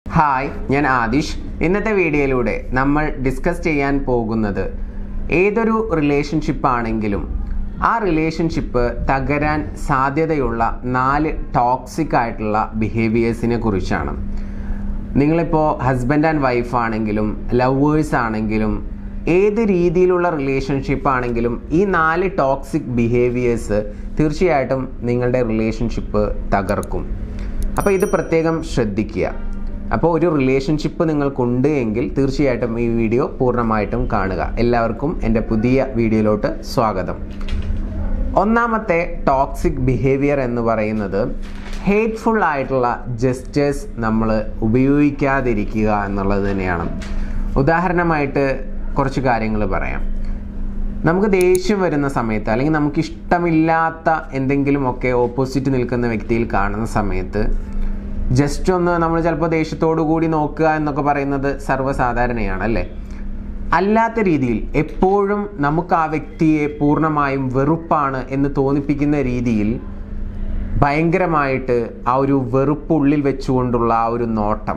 hi ഞാൻ ആദിഷ് ഇന്നത്തെ വീഡിയോയിലൂടെ നമ്മൾ ഡിസ്കസ് ചെയ്യാൻ പോകുന്നത് ഏതൊരു റിലേഷൻഷിപ്പ് ആണെങ്കിലും ആ റിലേഷൻഷിപ്പ് തകരാൻ സാധ്യതയുള്ള നാല് ടോക്സിക് ആയിട്ടുള്ള ബിഹേവിയേഴ്സിനെ കുറിച്ചാണ് നിങ്ങളിപ്പോൾ ഹസ്ബൻഡ് ആൻഡ് വൈഫ് ആണെങ്കിലും ലവേഴ്സ് ആണെങ്കിലും ഏത് രീതിയിലുള്ള റിലേഷൻഷിപ്പ് ആണെങ്കിലും ഈ നാല് ടോക്സിക് ബിഹേവിയേഴ്സ് തീർച്ചയായിട്ടും നിങ്ങളുടെ റിലേഷൻഷിപ്പ് തകർക്കും അപ്പോൾ ഇത് പ്രത്യേകം ശ്രദ്ധിക്കുക അപ്പോൾ ഒരു റിലേഷൻഷിപ്പ് നിങ്ങൾക്കുണ്ട് എങ്കിൽ തീർച്ചയായിട്ടും ഈ വീഡിയോ പൂർണ്ണമായിട്ടും കാണുക എല്ലാവർക്കും എൻ്റെ പുതിയ വീഡിയോയിലോട്ട് സ്വാഗതം ഒന്നാമത്തെ ടോക്സിക് ബിഹേവിയർ എന്ന് പറയുന്നത് ഹേറ്റ്ഫുൾ ആയിട്ടുള്ള ജസ്റ്റേഴ്സ് നമ്മൾ ഉപയോഗിക്കാതിരിക്കുക എന്നുള്ളത് തന്നെയാണ് ഉദാഹരണമായിട്ട് കുറച്ച് കാര്യങ്ങൾ പറയാം നമുക്ക് ദേഷ്യം വരുന്ന സമയത്ത് അല്ലെങ്കിൽ നമുക്ക് ഇഷ്ടമില്ലാത്ത എന്തെങ്കിലുമൊക്കെ ഓപ്പോസിറ്റ് നിൽക്കുന്ന വ്യക്തിയിൽ കാണുന്ന സമയത്ത് ജസ്റ്റ് ഒന്ന് നമ്മൾ ചിലപ്പോൾ ദേഷ്യത്തോടു കൂടി നോക്കുക എന്നൊക്കെ പറയുന്നത് സർവ്വസാധാരണയാണ് അല്ലേ അല്ലാത്ത രീതിയിൽ എപ്പോഴും നമുക്ക് ആ വ്യക്തിയെ പൂർണ്ണമായും വെറുപ്പാണ് എന്ന് തോന്നിപ്പിക്കുന്ന രീതിയിൽ ഭയങ്കരമായിട്ട് ആ ഒരു വെറുപ്പുള്ളിൽ വെച്ചുകൊണ്ടുള്ള ആ ഒരു നോട്ടം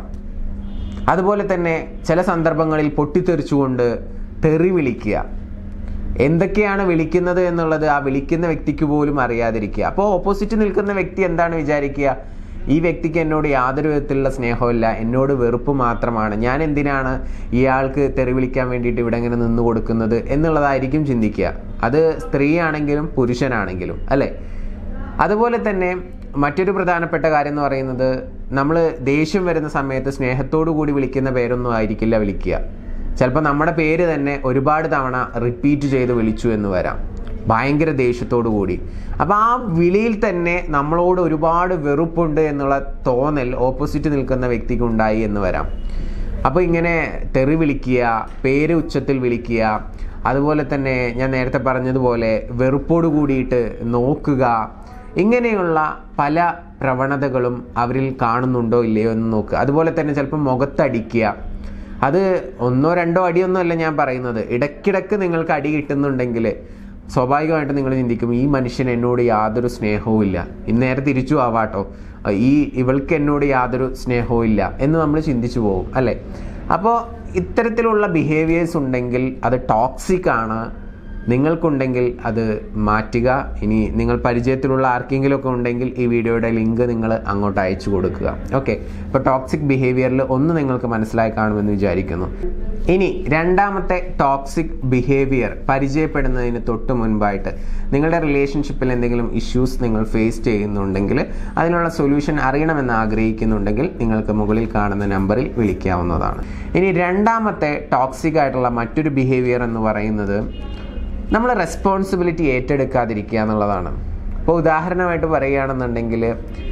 അതുപോലെ തന്നെ ചില സന്ദർഭങ്ങളിൽ പൊട്ടിത്തെറിച്ചുകൊണ്ട് തെറി വിളിക്കുക എന്തൊക്കെയാണ് വിളിക്കുന്നത് എന്നുള്ളത് ആ വിളിക്കുന്ന വ്യക്തിക്ക് പോലും അറിയാതിരിക്കുക അപ്പോൾ ഓപ്പോസിറ്റ് നിൽക്കുന്ന വ്യക്തി എന്താണ് വിചാരിക്കുക ഈ വ്യക്തിക്ക് എന്നോട് യാതൊരു വിധത്തിലുള്ള സ്നേഹമില്ല എന്നോട് വെറുപ്പ് മാത്രമാണ് ഞാൻ എന്തിനാണ് ഇയാൾക്ക് തെറി വിളിക്കാൻ വേണ്ടിയിട്ട് ഇവിടെ ഇങ്ങനെ നിന്ന് കൊടുക്കുന്നത് എന്നുള്ളതായിരിക്കും ചിന്തിക്കുക അത് സ്ത്രീയാണെങ്കിലും പുരുഷനാണെങ്കിലും അല്ലേ അതുപോലെ തന്നെ മറ്റൊരു പ്രധാനപ്പെട്ട കാര്യം എന്ന് പറയുന്നത് നമ്മൾ ദേഷ്യം വരുന്ന സമയത്ത് സ്നേഹത്തോടു കൂടി വിളിക്കുന്ന പേരൊന്നും ആയിരിക്കില്ല വിളിക്കുക ചിലപ്പോൾ നമ്മുടെ പേര് തന്നെ ഒരുപാട് തവണ റിപ്പീറ്റ് ചെയ്ത് വിളിച്ചു എന്ന് വരാം ഭയങ്കര ദേഷ്യത്തോടു കൂടി അപ്പോൾ ആ വിളിയിൽ തന്നെ നമ്മളോട് ഒരുപാട് വെറുപ്പുണ്ട് എന്നുള്ള തോന്നൽ ഓപ്പോസിറ്റ് നിൽക്കുന്ന വ്യക്തിക്ക് ഉണ്ടായി എന്ന് വരാം അപ്പോൾ ഇങ്ങനെ തെറി വിളിക്കുക പേര് ഉച്ചത്തിൽ വിളിക്കുക അതുപോലെ തന്നെ ഞാൻ നേരത്തെ പറഞ്ഞതുപോലെ വെറുപ്പോട് കൂടിയിട്ട് നോക്കുക ഇങ്ങനെയുള്ള പല പ്രവണതകളും അവരിൽ കാണുന്നുണ്ടോ ഇല്ലയോ എന്ന് നോക്കുക അതുപോലെ തന്നെ ചിലപ്പോൾ മുഖത്തടിക്കുക അത് ഒന്നോ രണ്ടോ അടിയൊന്നും അല്ല ഞാൻ പറയുന്നത് ഇടയ്ക്കിടയ്ക്ക് നിങ്ങൾക്ക് അടി കിട്ടുന്നുണ്ടെങ്കിൽ സ്വാഭാവികമായിട്ട് നിങ്ങൾ ചിന്തിക്കും ഈ മനുഷ്യൻ എന്നോട് യാതൊരു സ്നേഹവും ഇല്ല ഇന്ന് നേരെ തിരിച്ചു ആവാട്ടോ ഈ ഇവൾക്ക് എന്നോട് യാതൊരു സ്നേഹവും ഇല്ല എന്ന് നമ്മൾ ചിന്തിച്ചു പോകും അല്ലേ അപ്പോൾ ഇത്തരത്തിലുള്ള ബിഹേവിയേഴ്സ് ഉണ്ടെങ്കിൽ അത് ടോക്സിക് ആണ് നിങ്ങൾക്കുണ്ടെങ്കിൽ അത് മാറ്റുക ഇനി നിങ്ങൾ പരിചയത്തിലുള്ള ആർക്കെങ്കിലും ഒക്കെ ഉണ്ടെങ്കിൽ ഈ വീഡിയോയുടെ ലിങ്ക് നിങ്ങൾ അങ്ങോട്ട് അയച്ചു കൊടുക്കുക ഓക്കെ ഇപ്പോൾ ടോക്സിക് ബിഹേവിയറിൽ ഒന്ന് നിങ്ങൾക്ക് മനസ്സിലായി കാണുമെന്ന് വിചാരിക്കുന്നു ഇനി രണ്ടാമത്തെ ടോക്സിക് ബിഹേവിയർ പരിചയപ്പെടുന്നതിന് തൊട്ട് മുൻപായിട്ട് നിങ്ങളുടെ റിലേഷൻഷിപ്പിൽ എന്തെങ്കിലും ഇഷ്യൂസ് നിങ്ങൾ ഫേസ് ചെയ്യുന്നുണ്ടെങ്കിൽ അതിനുള്ള സൊല്യൂഷൻ അറിയണമെന്ന് ആഗ്രഹിക്കുന്നുണ്ടെങ്കിൽ നിങ്ങൾക്ക് മുകളിൽ കാണുന്ന നമ്പറിൽ വിളിക്കാവുന്നതാണ് ഇനി രണ്ടാമത്തെ ടോക്സിക് ആയിട്ടുള്ള മറ്റൊരു ബിഹേവിയർ എന്ന് പറയുന്നത് നമ്മൾ റെസ്പോൺസിബിലിറ്റി ഏറ്റെടുക്കാതിരിക്കുക എന്നുള്ളതാണ് ഇപ്പോൾ ഉദാഹരണമായിട്ട് പറയുകയാണെന്നുണ്ടെങ്കിൽ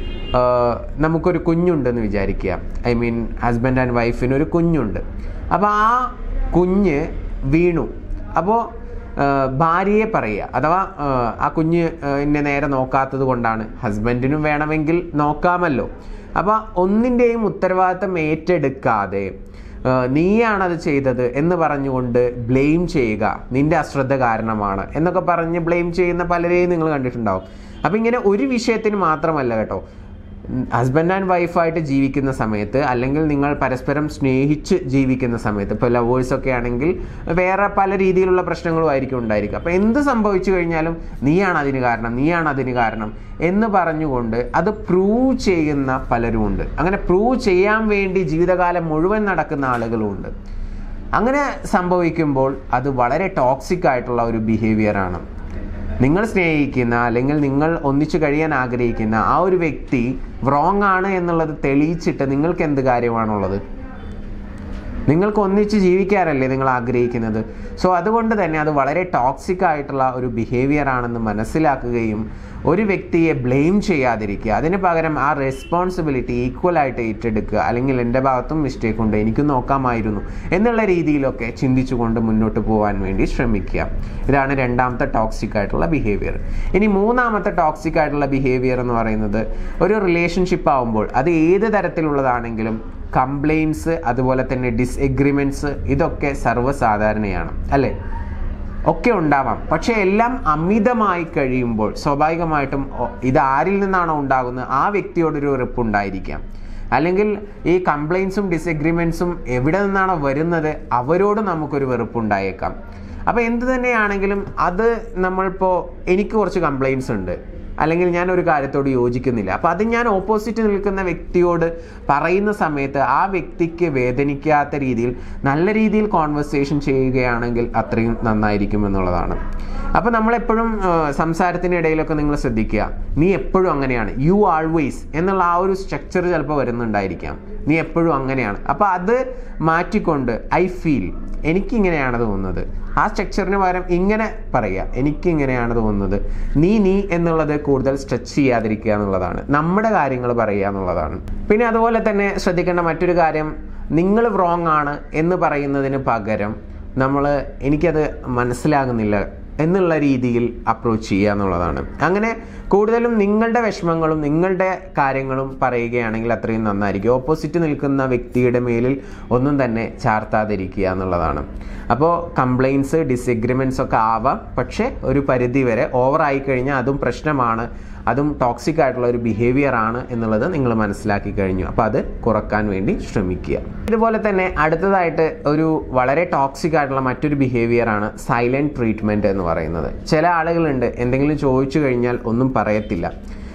നമുക്കൊരു കുഞ്ഞുണ്ടെന്ന് വിചാരിക്കുക ഐ മീൻ ഹസ്ബൻഡ് ആൻഡ് വൈഫിന് ഒരു കുഞ്ഞുണ്ട് അപ്പോൾ ആ കുഞ്ഞ് വീണു അപ്പോൾ ഭാര്യയെ പറയുക അഥവാ ആ കുഞ്ഞ് എന്നെ നേരെ നോക്കാത്തത് കൊണ്ടാണ് ഹസ്ബൻഡിനും വേണമെങ്കിൽ നോക്കാമല്ലോ അപ്പോൾ ഒന്നിൻ്റെയും ഉത്തരവാദിത്തം ഏറ്റെടുക്കാതെ നീയാണത് ചെയ്തത് എന്ന് പറഞ്ഞുകൊണ്ട് ബ്ലെയിം ചെയ്യുക നിന്റെ അശ്രദ്ധ കാരണമാണ് എന്നൊക്കെ പറഞ്ഞ് ബ്ലെയിം ചെയ്യുന്ന പലരെയും നിങ്ങൾ കണ്ടിട്ടുണ്ടാവും അപ്പം ഇങ്ങനെ ഒരു വിഷയത്തിന് മാത്രമല്ല കേട്ടോ ഹസ്ബൻഡ് ആൻഡ് വൈഫായിട്ട് ജീവിക്കുന്ന സമയത്ത് അല്ലെങ്കിൽ നിങ്ങൾ പരസ്പരം സ്നേഹിച്ച് ജീവിക്കുന്ന സമയത്ത് ഇപ്പോൾ ലവേഴ്സൊക്കെ ആണെങ്കിൽ വേറെ പല രീതിയിലുള്ള പ്രശ്നങ്ങളും ആയിരിക്കും ഉണ്ടായിരിക്കുക അപ്പോൾ എന്ത് സംഭവിച്ചു കഴിഞ്ഞാലും നീയാണ് അതിന് കാരണം നീയാണ് അതിന് കാരണം എന്ന് പറഞ്ഞുകൊണ്ട് അത് പ്രൂവ് ചെയ്യുന്ന പലരും ഉണ്ട് അങ്ങനെ പ്രൂവ് ചെയ്യാൻ വേണ്ടി ജീവിതകാലം മുഴുവൻ നടക്കുന്ന ആളുകളുമുണ്ട് അങ്ങനെ സംഭവിക്കുമ്പോൾ അത് വളരെ ടോക്സിക് ആയിട്ടുള്ള ഒരു ബിഹേവിയറാണ് നിങ്ങൾ സ്നേഹിക്കുന്ന അല്ലെങ്കിൽ നിങ്ങൾ ഒന്നിച്ചു കഴിയാൻ ആഗ്രഹിക്കുന്ന ആ ഒരു വ്യക്തി വ്രോങ് ആണ് എന്നുള്ളത് തെളിയിച്ചിട്ട് നിങ്ങൾക്ക് എന്ത് കാര്യമാണുള്ളത് നിങ്ങൾക്ക് ഒന്നിച്ച് ജീവിക്കാറല്ലേ നിങ്ങൾ ആഗ്രഹിക്കുന്നത് സോ അതുകൊണ്ട് തന്നെ അത് വളരെ ടോക്സിക് ആയിട്ടുള്ള ഒരു ബിഹേവിയർ ആണെന്ന് മനസ്സിലാക്കുകയും ഒരു വ്യക്തിയെ ബ്ലെയിം ചെയ്യാതിരിക്കുക അതിന് പകരം ആ റെസ്പോൺസിബിലിറ്റി ഈക്വൽ ആയിട്ട് ഏറ്റെടുക്കുക അല്ലെങ്കിൽ എൻ്റെ ഭാഗത്തും മിസ്റ്റേക്ക് ഉണ്ട് എനിക്ക് നോക്കാമായിരുന്നു എന്നുള്ള രീതിയിലൊക്കെ ചിന്തിച്ചുകൊണ്ട് മുന്നോട്ട് പോകാൻ വേണ്ടി ശ്രമിക്കുക ഇതാണ് രണ്ടാമത്തെ ടോക്സിക് ആയിട്ടുള്ള ബിഹേവിയർ ഇനി മൂന്നാമത്തെ ടോക്സിക് ആയിട്ടുള്ള ബിഹേവിയർ എന്ന് പറയുന്നത് ഒരു റിലേഷൻഷിപ്പ് ആവുമ്പോൾ അത് ഏത് തരത്തിലുള്ളതാണെങ്കിലും കംപ്ലയിൻസ് അതുപോലെ തന്നെ ഡിസ്എഗ്രിമെൻറ്റ്സ് ഇതൊക്കെ സർവ്വസാധാരണയാണ് അല്ലേ ഒക്കെ ഉണ്ടാവാം പക്ഷേ എല്ലാം അമിതമായി കഴിയുമ്പോൾ സ്വാഭാവികമായിട്ടും ഒ- ഇത് ആരിൽ നിന്നാണോ ഉണ്ടാകുന്നത് ആ വ്യക്തിയോടൊരു വെറുപ്പ് ഉണ്ടായിരിക്കാം അല്ലെങ്കിൽ ഈ കംപ്ലയിൻസും ഡിസഗ്രിമെൻസും എവിടെ നിന്നാണോ വരുന്നത് അവരോട് നമുക്കൊരു വെറുപ്പുണ്ടായേക്കാം അപ്പോൾ എന്ത് തന്നെയാണെങ്കിലും അത് നമ്മളിപ്പോൾ എനിക്ക് കുറച്ച് കംപ്ലയിൻസ് ഉണ്ട് അല്ലെങ്കിൽ ഞാൻ ഒരു കാര്യത്തോട് യോജിക്കുന്നില്ല അപ്പോൾ അത് ഞാൻ ഓപ്പോസിറ്റ് നിൽക്കുന്ന വ്യക്തിയോട് പറയുന്ന സമയത്ത് ആ വ്യക്തിക്ക് വേദനിക്കാത്ത രീതിയിൽ നല്ല രീതിയിൽ കോൺവെർസേഷൻ ചെയ്യുകയാണെങ്കിൽ അത്രയും നന്നായിരിക്കും എന്നുള്ളതാണ് അപ്പോൾ നമ്മളെപ്പോഴും സംസാരത്തിനിടയിലൊക്കെ നിങ്ങൾ ശ്രദ്ധിക്കുക നീ എപ്പോഴും അങ്ങനെയാണ് യു ആൾവേസ് എന്നുള്ള ആ ഒരു സ്ട്രക്ചർ ചിലപ്പോൾ വരുന്നുണ്ടായിരിക്കാം നീ എപ്പോഴും അങ്ങനെയാണ് അപ്പോൾ അത് മാറ്റിക്കൊണ്ട് ഐ ഫീൽ എനിക്കിങ്ങനെയാണ് തോന്നുന്നത് ആ സ്ട്രക്ചറിന് പകരം ഇങ്ങനെ പറയുക എനിക്കിങ്ങനെയാണ് തോന്നുന്നത് നീ നീ എന്നുള്ളത് കൂടുതൽ സ്ട്രെച്ച് ചെയ്യാതിരിക്കുക എന്നുള്ളതാണ് നമ്മുടെ കാര്യങ്ങൾ പറയുക എന്നുള്ളതാണ് പിന്നെ അതുപോലെ തന്നെ ശ്രദ്ധിക്കേണ്ട മറ്റൊരു കാര്യം നിങ്ങൾ റോങ് ആണ് എന്ന് പറയുന്നതിന് പകരം നമ്മൾ എനിക്കത് മനസ്സിലാകുന്നില്ല എന്നുള്ള രീതിയിൽ അപ്രോച്ച് ചെയ്യുക എന്നുള്ളതാണ് അങ്ങനെ കൂടുതലും നിങ്ങളുടെ വിഷമങ്ങളും നിങ്ങളുടെ കാര്യങ്ങളും പറയുകയാണെങ്കിൽ അത്രയും നന്നായിരിക്കും ഓപ്പോസിറ്റ് നിൽക്കുന്ന വ്യക്തിയുടെ മേലിൽ ഒന്നും തന്നെ ചാർത്താതിരിക്കുക എന്നുള്ളതാണ് അപ്പോൾ കംപ്ലയിൻസ് ഡിസഗ്രിമെൻറ്റ്സ് ഒക്കെ ആവാം പക്ഷേ ഒരു പരിധി വരെ ഓവറായി കഴിഞ്ഞാൽ അതും പ്രശ്നമാണ് അതും ടോക്സിക് ആയിട്ടുള്ള ഒരു ബിഹേവിയർ ആണ് എന്നുള്ളത് നിങ്ങൾ മനസ്സിലാക്കി കഴിഞ്ഞു അപ്പോൾ അത് കുറക്കാൻ വേണ്ടി ശ്രമിക്കുക ഇതുപോലെ തന്നെ അടുത്തതായിട്ട് ഒരു വളരെ ടോക്സിക് ആയിട്ടുള്ള മറ്റൊരു ബിഹേവിയർ ആണ് സൈലന്റ് ട്രീറ്റ്മെൻറ്റ് എന്ന് പറയുന്നത് ചില ആളുകളുണ്ട് എന്തെങ്കിലും ചോദിച്ചു കഴിഞ്ഞാൽ ഒന്നും പറയത്തില്ല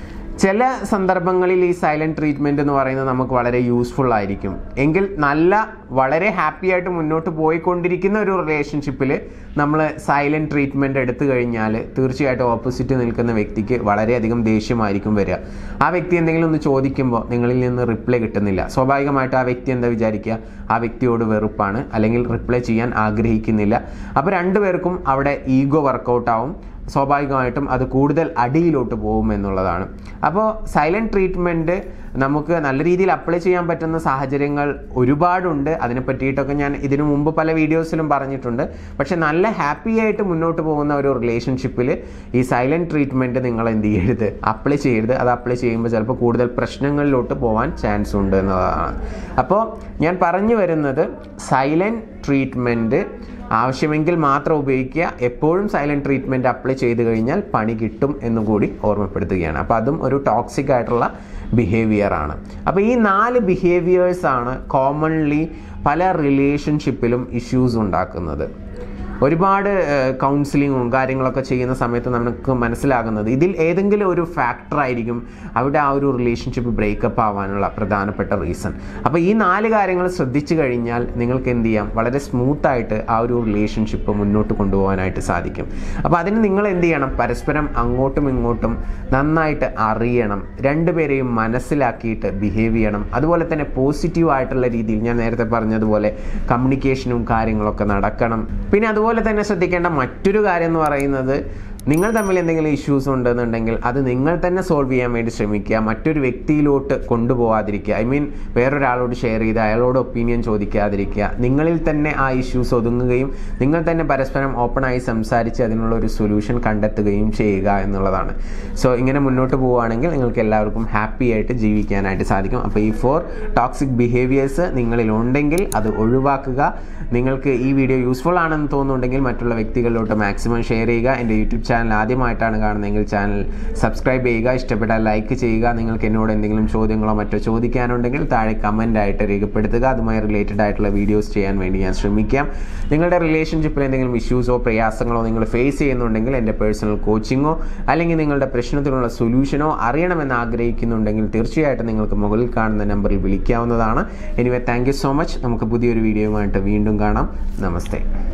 ചില സന്ദർഭങ്ങളിൽ ഈ സൈലന്റ് ട്രീറ്റ്മെൻറ്റ് എന്ന് പറയുന്നത് നമുക്ക് വളരെ യൂസ്ഫുൾ ആയിരിക്കും എങ്കിൽ നല്ല വളരെ ഹാപ്പി ആയിട്ട് മുന്നോട്ട് പോയിക്കൊണ്ടിരിക്കുന്ന ഒരു റിലേഷൻഷിപ്പിൽ നമ്മൾ സൈലന്റ് ട്രീറ്റ്മെൻറ്റ് എടുത്തു കഴിഞ്ഞാൽ തീർച്ചയായിട്ടും ഓപ്പോസിറ്റ് നിൽക്കുന്ന വ്യക്തിക്ക് വളരെയധികം ദേഷ്യമായിരിക്കും വരിക ആ വ്യക്തി എന്തെങ്കിലും ഒന്ന് ചോദിക്കുമ്പോൾ നിങ്ങളിൽ നിന്ന് റിപ്ലൈ കിട്ടുന്നില്ല സ്വാഭാവികമായിട്ട് ആ വ്യക്തി എന്താ വിചാരിക്കുക ആ വ്യക്തിയോട് വെറുപ്പാണ് അല്ലെങ്കിൽ റിപ്ലൈ ചെയ്യാൻ ആഗ്രഹിക്കുന്നില്ല അപ്പോൾ രണ്ടുപേർക്കും അവിടെ ഈഗോ വർക്കൗട്ട് ആവും സ്വാഭാവികമായിട്ടും അത് കൂടുതൽ അടിയിലോട്ട് പോകും എന്നുള്ളതാണ് അപ്പോൾ സൈലൻറ്റ് ട്രീറ്റ്മെൻറ്റ് നമുക്ക് നല്ല രീതിയിൽ അപ്ലൈ ചെയ്യാൻ പറ്റുന്ന സാഹചര്യങ്ങൾ ഒരുപാടുണ്ട് അതിനെ പറ്റിയിട്ടൊക്കെ ഞാൻ ഇതിനു മുമ്പ് പല വീഡിയോസിലും പറഞ്ഞിട്ടുണ്ട് പക്ഷെ നല്ല ഹാപ്പി ആയിട്ട് മുന്നോട്ട് പോകുന്ന ഒരു റിലേഷൻഷിപ്പിൽ ഈ സൈലൻറ്റ് ട്രീറ്റ്മെൻറ്റ് നിങ്ങൾ എന്ത് ചെയ്യരുത് അപ്ലൈ ചെയ്യരുത് അത് അപ്ലൈ ചെയ്യുമ്പോൾ ചിലപ്പോൾ കൂടുതൽ പ്രശ്നങ്ങളിലോട്ട് പോകാൻ ചാൻസ് ഉണ്ട് എന്നതാണ് അപ്പോൾ ഞാൻ പറഞ്ഞു വരുന്നത് സൈലൻറ്റ് ട്രീറ്റ്മെൻറ്റ് ആവശ്യമെങ്കിൽ മാത്രം ഉപയോഗിക്കുക എപ്പോഴും സൈലൻറ്റ് ട്രീറ്റ്മെൻറ്റ് അപ്ലൈ ചെയ്ത് കഴിഞ്ഞാൽ പണി കിട്ടും എന്നും കൂടി ഓർമ്മപ്പെടുത്തുകയാണ് അപ്പോൾ അതും ഒരു ടോക്സിക് ആയിട്ടുള്ള ബിഹേവിയർ ആണ് അപ്പോൾ ഈ നാല് ബിഹേവിയേഴ്സ് ആണ് കോമൺലി പല റിലേഷൻഷിപ്പിലും ഇഷ്യൂസ് ഉണ്ടാക്കുന്നത് ഒരുപാട് കൗൺസിലിങ്ങും കാര്യങ്ങളൊക്കെ ചെയ്യുന്ന സമയത്ത് നമുക്ക് മനസ്സിലാകുന്നത് ഇതിൽ ഏതെങ്കിലും ഒരു ഫാക്ടർ ആയിരിക്കും അവിടെ ആ ഒരു റിലേഷൻഷിപ്പ് ബ്രേക്കപ്പ് ആവാനുള്ള പ്രധാനപ്പെട്ട റീസൺ അപ്പോൾ ഈ നാല് കാര്യങ്ങൾ ശ്രദ്ധിച്ചു കഴിഞ്ഞാൽ നിങ്ങൾക്ക് എന്ത് ചെയ്യാം വളരെ സ്മൂത്തായിട്ട് ആ ഒരു റിലേഷൻഷിപ്പ് മുന്നോട്ട് കൊണ്ടുപോകാനായിട്ട് സാധിക്കും അപ്പോൾ അതിന് നിങ്ങൾ എന്ത് ചെയ്യണം പരസ്പരം അങ്ങോട്ടും ഇങ്ങോട്ടും നന്നായിട്ട് അറിയണം രണ്ടുപേരെയും മനസ്സിലാക്കിയിട്ട് ബിഹേവ് ചെയ്യണം അതുപോലെ തന്നെ പോസിറ്റീവ് ആയിട്ടുള്ള രീതിയിൽ ഞാൻ നേരത്തെ പറഞ്ഞതുപോലെ കമ്മ്യൂണിക്കേഷനും കാര്യങ്ങളൊക്കെ നടക്കണം പിന്നെ അതുപോലെ തന്നെ ശ്രദ്ധിക്കേണ്ട മറ്റൊരു കാര്യം എന്ന് പറയുന്നത് നിങ്ങൾ തമ്മിൽ എന്തെങ്കിലും ഇഷ്യൂസ് ഉണ്ടെന്നുണ്ടെങ്കിൽ അത് നിങ്ങൾ തന്നെ സോൾവ് ചെയ്യാൻ വേണ്ടി ശ്രമിക്കുക മറ്റൊരു വ്യക്തിയിലോട്ട് കൊണ്ടുപോകാതിരിക്കുക ഐ മീൻ വേറൊരാളോട് ഷെയർ ചെയ്ത് അയാളോട് ഒപ്പീനിയൻ ചോദിക്കാതിരിക്കുക നിങ്ങളിൽ തന്നെ ആ ഇഷ്യൂസ് ഒതുങ്ങുകയും നിങ്ങൾ തന്നെ പരസ്പരം ഓപ്പണായി സംസാരിച്ച് അതിനുള്ള ഒരു സൊല്യൂഷൻ കണ്ടെത്തുകയും ചെയ്യുക എന്നുള്ളതാണ് സോ ഇങ്ങനെ മുന്നോട്ട് പോവുകയാണെങ്കിൽ നിങ്ങൾക്ക് എല്ലാവർക്കും ഹാപ്പി ആയിട്ട് ജീവിക്കാനായിട്ട് സാധിക്കും അപ്പോൾ ഈ ഫോർ ടോക്സിക് ബിഹേവിയേഴ്സ് നിങ്ങളിൽ ഉണ്ടെങ്കിൽ അത് ഒഴിവാക്കുക നിങ്ങൾക്ക് ഈ വീഡിയോ യൂസ്ഫുൾ ആണെന്ന് തോന്നുന്നുണ്ടെങ്കിൽ മറ്റുള്ള വ്യക്തികളിലോട്ട് മാക്സിമം ഷെയർ ചെയ്യുക എൻ്റെ യൂട്യൂബ് ചാനൽ ആദ്യമായിട്ടാണ് കാണുന്നതെങ്കിൽ ചാനൽ സബ്സ്ക്രൈബ് ചെയ്യുക ഇഷ്ടപ്പെട്ടാൽ ലൈക്ക് ചെയ്യുക നിങ്ങൾക്ക് എന്നോട് എന്തെങ്കിലും ചോദ്യങ്ങളോ മറ്റോ ചോദിക്കാനുണ്ടെങ്കിൽ താഴെ കമൻ്റ് ആയിട്ട് രേഖപ്പെടുത്തുക അതുമായി റിലേറ്റഡ് ആയിട്ടുള്ള വീഡിയോസ് ചെയ്യാൻ വേണ്ടി ഞാൻ ശ്രമിക്കാം നിങ്ങളുടെ റിലേഷൻഷിപ്പിൽ എന്തെങ്കിലും ഇഷ്യൂസോ പ്രയാസങ്ങളോ നിങ്ങൾ ഫേസ് ചെയ്യുന്നുണ്ടെങ്കിൽ എൻ്റെ പേഴ്സണൽ കോച്ചിങ്ങോ അല്ലെങ്കിൽ നിങ്ങളുടെ പ്രശ്നത്തിനുള്ള സൊല്യൂഷനോ അറിയണമെന്ന് ആഗ്രഹിക്കുന്നുണ്ടെങ്കിൽ തീർച്ചയായിട്ടും നിങ്ങൾക്ക് മുകളിൽ കാണുന്ന നമ്പറിൽ വിളിക്കാവുന്നതാണ് anyway thank you so much നമുക്ക് പുതിയൊരു വീഡിയോയുമായിട്ട് വീണ്ടും കാണാം നമസ്തേ